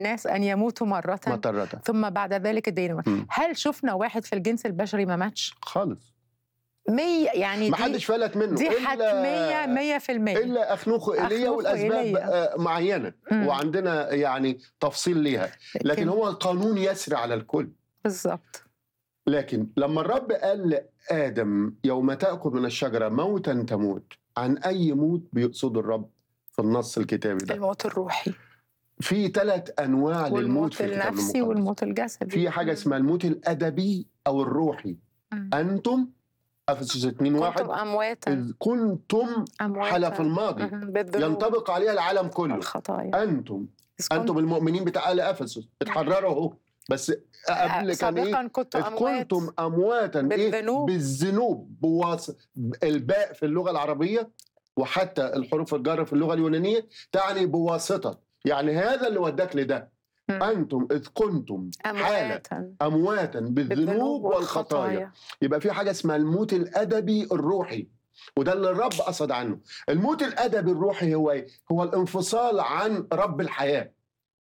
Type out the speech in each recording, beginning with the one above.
الناس ان يموتوا مره مطرة ثم بعد ذلك الدينونة مم. هل شفنا واحد في الجنس البشري ما ماتش خالص مية يعني ما دي, حدش فلت منه دي إلا- حتمية مية في المية الا اخنوخ ايليا أخنوخ والاسباب وإيليا. آه، معينه مم. وعندنا يعني تفصيل ليها لكن هو القانون يسري على الكل بالظبط لكن لما الرب قال لآدم يوم تأكل من الشجرة موتا تموت عن أي موت بيقصد الرب في النص الكتابي ده الموت الروحي في ثلاث أنواع للموت والموت في الكتاب النفسي المقدس والموت الجسدي في حاجة اسمها الموت الأدبي أو الروحي مم. أنتم أفسس 2 كنتم واحد امواتا إذ كنتم امواتا حلف الماضي مهم. بالذنوب ينطبق عليها العالم كله والخطايا أنتم إذ كنت- أنتم المؤمنين بتاع آل أفسس اتحرروا أهو بس قبل كان إيه سابقا كنت إذ اموات كنتم امواتا إيه؟ بالذنوب. بالذنوب بواس... الباء في اللغه العربيه وحتى الحروف الجر في اللغه اليونانيه تعني بواسطه يعني هذا اللي وداك لده مم. انتم اذ كنتم حاله امواتا امواتا بالذنوب والخطايا يبقى في حاجه اسمها الموت الادبي الروحي وده اللي الرب قصد عنه الموت الادبي الروحي هو ايه هو الانفصال عن رب الحياه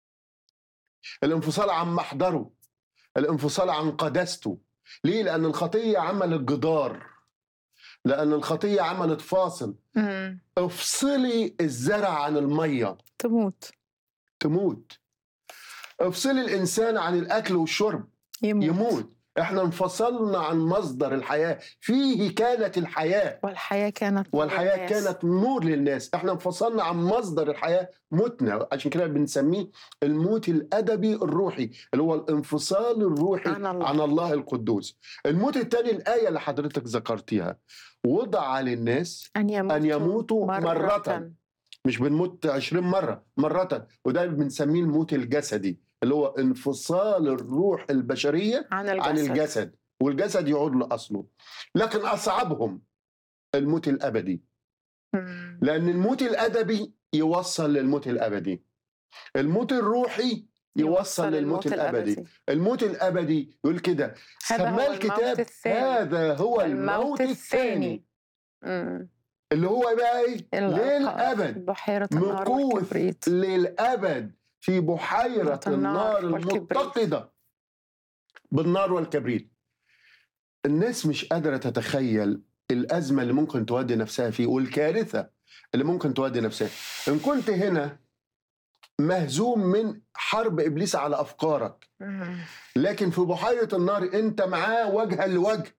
الانفصال عن محضره الانفصال عن قداسته ليه لان الخطيه عملت جدار لان الخطيه عملت فاصل مم. افصلي الزرع عن الميه تموت تموت افصلي الانسان عن الاكل والشرب يموت, يموت احنا انفصلنا عن مصدر الحياه فيه كانت الحياه والحياه كانت والحياه للناس. كانت نور للناس احنا انفصلنا عن مصدر الحياه متنا عشان كده بنسميه الموت الادبي الروحي اللي هو الانفصال الروحي عن الله. عن الله القدوس الموت الثاني الايه اللي حضرتك ذكرتيها وضع للناس ان يموتوا, ان يموتوا مرة, مش بنموت 20 مره مره وده بنسميه الموت الجسدي اللي هو انفصال الروح البشريه عن الجسد, عن الجسد والجسد يعود لاصله لكن اصعبهم الموت الابدي مم. لان الموت الادبي يوصل للموت الابدي الموت الروحي يوصل للموت الابدي الموت الابدي يقول كده هذا هو سماه الموت الكتاب الثاني. هذا هو الموت الثاني مم. اللي هو بقى ايه الإلقاء للابد في بحيره النار مكوث والكبريت للابد في بحيره النار النار والكبريت. المتقده بالنار والكبريت الناس مش قادره تتخيل الازمه اللي ممكن تودي نفسها فيه والكارثه اللي ممكن تودي نفسها ان كنت هنا مهزوم من حرب ابليس على افكارك مم. لكن في بحيره النار انت معاه وجها لوجه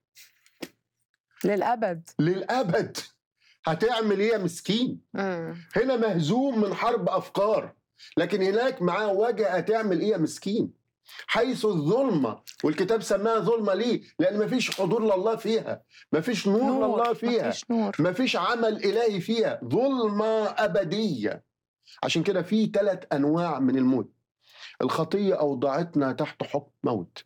للابد للابد هتعمل ايه يا مسكين مم. هنا مهزوم من حرب افكار لكن هناك معاه وجه هتعمل ايه يا مسكين حيث الظلمه والكتاب سماها ظلمه ليه لان مفيش حضور لله فيها مفيش نور, نور لله فيها مفيش نور مفيش عمل الهي فيها ظلمه ابديه عشان كده في ثلاث انواع من الموت الخطيه اوضعتنا تحت حكم موت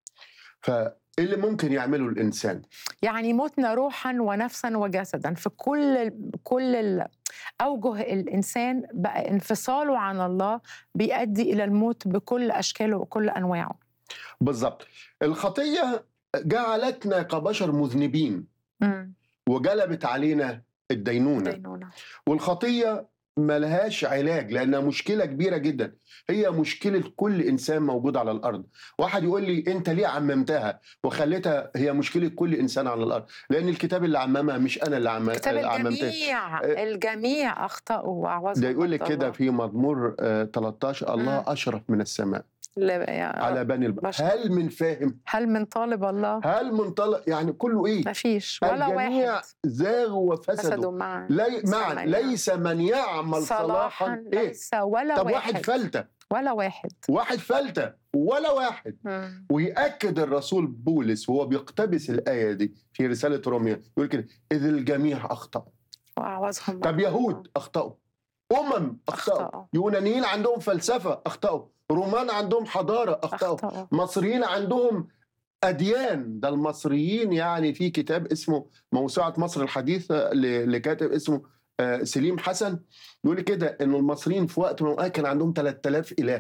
فايه اللي ممكن يعمله الانسان يعني متنا روحا ونفسا وجسدا في كل ال- كل ال- اوجه الانسان بقى انفصاله عن الله بيؤدي الى الموت بكل اشكاله وكل انواعه بالظبط الخطيه جعلتنا كبشر مذنبين مم. وجلبت علينا الدينونه دينونة. والخطيه ملهاش علاج لانها مشكله كبيره جدا هي مشكله كل انسان موجود على الارض واحد يقول لي انت ليه عممتها وخليتها هي مشكله كل انسان على الارض لان الكتاب اللي عممها مش انا اللي عم... كتاب اللي عممتها الجميع الجميع اخطاوا واعوزهم ده يقول لك مجد كده الله. في مزمور آه، 13 الله مم. اشرف من السماء لا يا على بني البشر بشر. هل من فاهم هل من طالب الله؟ هل من طلق يعني كله ايه ما فيش ولا الجميع واحد زاغوا وفسدوا فسدوا معا لي... معا سمعنا. ليس من يعمل صلاحا صلاحا ايه ليس ولا طب واحد, واحد فلتة ولا واحد واحد فلتة ولا واحد مم. ويأكد الرسول بولس وهو بيقتبس الآية دي في رسالة روميا يقول كده إذ الجميع أخطأ واعوزهم طب مجد يهود الله. أخطأوا أمم أخطأوا أخطأوا. يونانيين عندهم فلسفة أخطأوا رومان عندم حضارة أخطأوا اخطأوا مصريين عندهم أديان ده المصريين يعني في كتاب اسمه موسوعة مصر الحديثة ل- لكاتب اسمه آه، سليم حسن يقول كده إن المصريين في وقت من الأوقات كان عندهم 3000 إله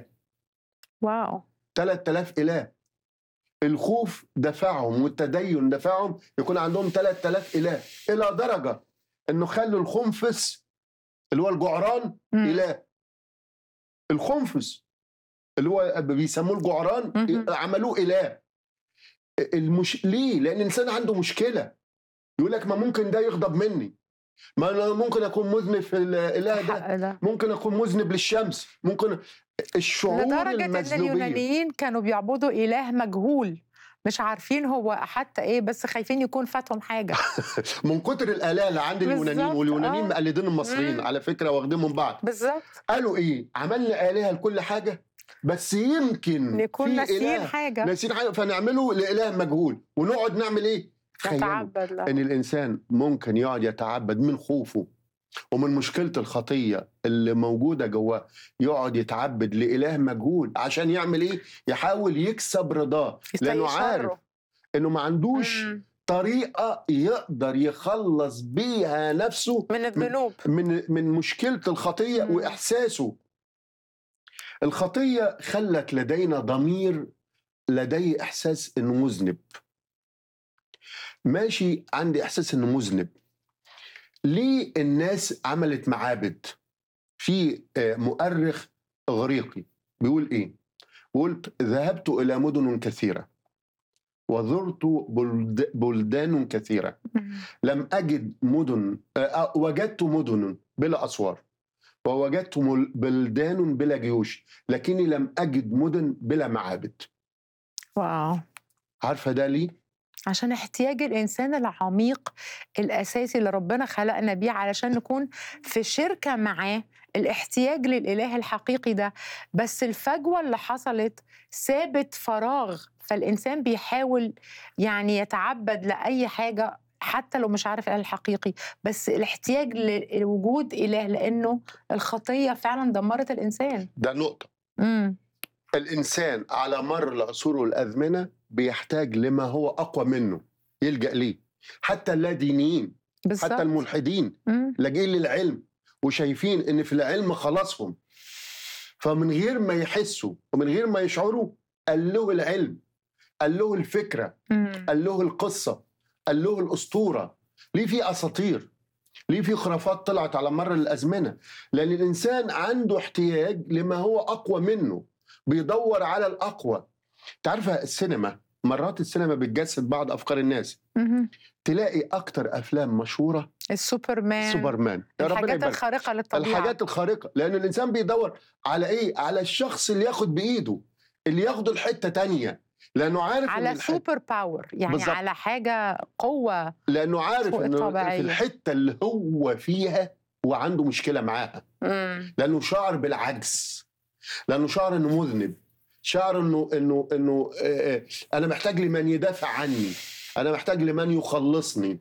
واو 3000 إله الخوف دفعهم والتدين دفعهم يكون عندهم 3000 إله إلى درجة إنه خلوا الخنفس اللي هو الجعران مم. إله الخنفس اللي هو بيسموه الجعران مهم. عملوه اله المش... ليه؟ لان الانسان عنده مشكله يقول لك ما ممكن ده يغضب مني ما انا ممكن اكون مذنب في الاله ده الحق ده ممكن اكون مذنب للشمس ممكن الشعور لدرجة إن المذنوبيه اليونانيين كانوا بيعبدوا إله مجهول مش عارفين هو حتى إيه بس خايفين يكون فاتهم حاجة من كتر الاله اللي عند اليونانيين بالظبط، واليونانيين آه. مقلدين المصريين مم. على فكره واخدين من بعض بالظبط قالوا ايه؟ عملنا الهه لكل حاجه بس يمكن نكون في ناسيين اله حاجة ناسيين حاجه فنعمله لاله مجهول ونقعد نعمل ايه؟ تخيلوا نتعبد له ان الانسان ممكن يقعد يتعبد من خوفه ومن مشكله الخطيه اللي موجوده جواه يقعد يتعبد لاله مجهول عشان يعمل ايه؟ يحاول يكسب رضاه لانه يستيقظ عارف شره. انه ما عندوش مم. طريقه يقدر يخلص بيها نفسه من الذنوب من من مشكله الخطيه مم. واحساسه الخطيه خلت لدينا ضمير لدي احساس انه مذنب ماشي عندي احساس انه مذنب ليه الناس عملت معابد في آه، مؤرخ اغريقي بيقول ايه بيقول ذهبت الى مدن كثيره وزرت بلد- بلدان كثيره مم. لم أجد مدن آه، آه، وجدت مدن بلا أسوار ووجدت مل- بلدان بلا جيوش لكني لم أجد مدن بلا معابد واو عارفة ده ليه؟ عشان احتياج الإنسان العميق الأساسي اللي ربنا خلقنا بيه علشان نكون في شركة معاه الاحتياج للإله الحقيقي ده بس الفجوة اللي حصلت سابت فراغ فالإنسان بيحاول يعني يتعبد لأي حاجة حتى لو مش عارف الاله الحقيقي بس الاحتياج لوجود اله لانه الخطيه فعلا دمرت الانسان ده نقطة امم الإنسان على مر العصور والأزمنة بيحتاج لما هو أقوى منه يلجأ ليه حتى اللادينيين بالظبط حتى الملحدين مم. لاجئين للعلم وشايفين ان في العلم خلاصهم فمن غير ما يحسوا ومن غير ما يشعروا قال له العلم قال له الفكره مم. قال له القصه قال له الاسطوره ليه في اساطير ليه في خرافات طلعت على مر الازمنه لان الانسان عنده احتياج لما هو اقوى منه بيدور على الاقوى تعرف السينما مرات السينما بتجسد بعض افكار الناس مم. تلاقي اكتر افلام مشهوره السوبرمان سوبرمان يا ربنا الحاجات يبارك الخارقه للطبيعه الحاجات الخارقه لان الانسان بيدور على ايه على الشخص اللي ياخد بايده اللي ياخده لحته تانية لانه عارف على إن الح- سوبر باور يعني بالظبط. على حاجه قوه لانه عارف فوق انه في الطبيعية. الحته اللي هو فيها هو عنده مشكله معاها مم. لانه شعر بالعجز لانه شعر انه مذنب شعر انه انه انه آه، آه، انا محتاج لمن يدافع عني انا محتاج لمن يخلصني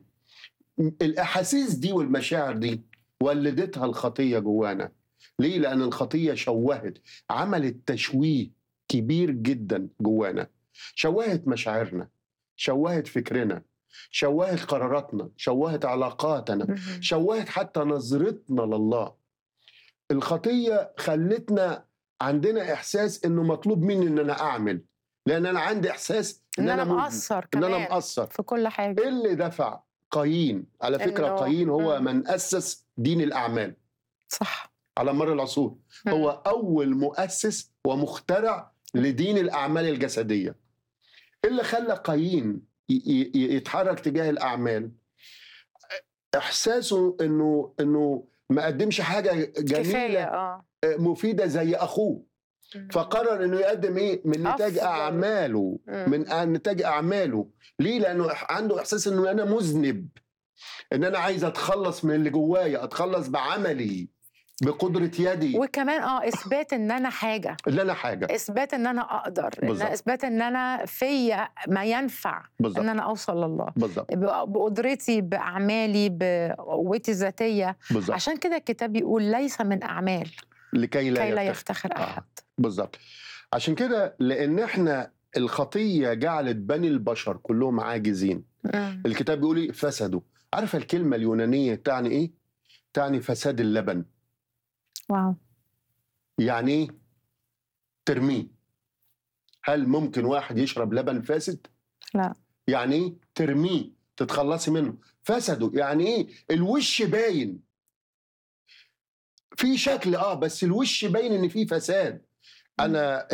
الاحاسيس دي والمشاعر دي ولدتها الخطيه جوانا ليه لان الخطيه شوهت عملت تشويه كبير جدا جوانا شوهت مشاعرنا شوهت فكرنا شوهت قراراتنا شوهت علاقاتنا مم. شوهت حتى نظرتنا لله الخطيه خلتنا عندنا احساس انه مطلوب مني ان انا اعمل لان انا عندي احساس ان انا مذنب، مقصر ان كمان انا مقصر في كل حاجه ايه اللي دفع قايين على فكره إنه- قايين هو مم. من اسس دين الاعمال صح على مر العصور مم. هو اول مؤسس ومخترع لدين الاعمال الجسديه إيه اللي خلى قايين ي- ي- يتحرك تجاه الاعمال احساسه انه انه ما قدمش حاجه كفايه جميله اه مفيده زي اخوه مم. فقرر انه يقدم ايه من نتاج أفضل. اعماله مم. من آه نتاج اعماله ليه لانه إح- عنده احساس انه انا مذنب ان انا عايز اتخلص من اللي جوايا اتخلص بعملي بقدره يدي وكمان اه اثبات ان انا حاجه اللي انا حاجه اثبات ان انا اقدر إن بالظبط. اثبات ان انا فيا ما ينفع ان بالظبط انا اوصل لله بالظبط ب- بقدرتي باعمالي بقوتي الذاتيه بالظبط عشان كده الكتاب بيقول ليس من اعمال لكي لا كي لا يفتخر يفتخر آه. احد بالظبط عشان كده لان احنا الخطيه جعلت بني البشر كلهم عاجزين مم. الكتاب بيقول ايه فسدوا عارفه الكلمه اليونانيه تعني ايه تعني فساد اللبن واو يعني ايه ترميه هل ممكن واحد يشرب لبن فاسد لا. يعني ايه ترميه تتخلصي منه فسدوا يعني ايه الوش باين في شكل اه بس الوش باين ان في فساد انا